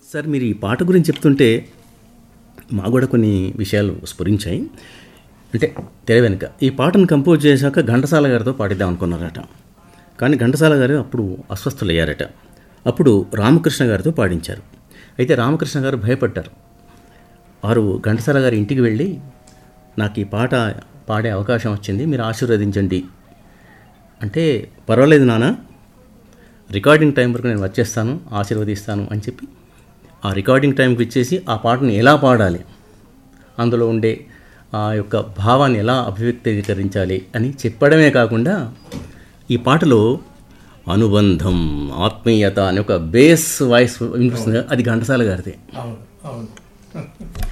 sir మీరు ఈ పాట గురించి చెప్తుంటే మాకు కూడా కొన్ని విషయాలు స్ఫురించాయి అంటే తెర వెనుక ఈ పాటను కంపోజ్ చేశాక ఘంటసాల గారితో పాడిద్దాం అనుకున్నారట కానీ ఘంటసాల గారు అప్పుడు అస్వస్థులయ్యారట అప్పుడు రామకృష్ణ గారితో పాడించారు అయితే రామకృష్ణ గారు భయపడ్డారు వారు ఘంటసాల గారి ఇంటికి వెళ్ళి నాకు ఈ పాట పాడే అవకాశం వచ్చింది మీరు ఆశీర్వదించండి అంటే పర్వాలేదు నాన్న రికార్డింగ్ టైం వరకు నేను వచ్చేస్తాను ఆశీర్వదిస్తాను అని చెప్పి ఆ రికార్డింగ్ టైంకి ఇచ్చేసి ఆ పాటను ఎలా పాడాలి అందులో ఉండే ఆ యొక్క భావాన్ని ఎలా అభివ్యక్తీకరించాలి అని చెప్పడమే కాకుండా ఈ పాటలో అనుబంధం ఆత్మీయత అనే ఒక బేస్ వాయిస్ వినిపిస్తుంది కదా, అది ఘంటసాల గారిదే అవును అవును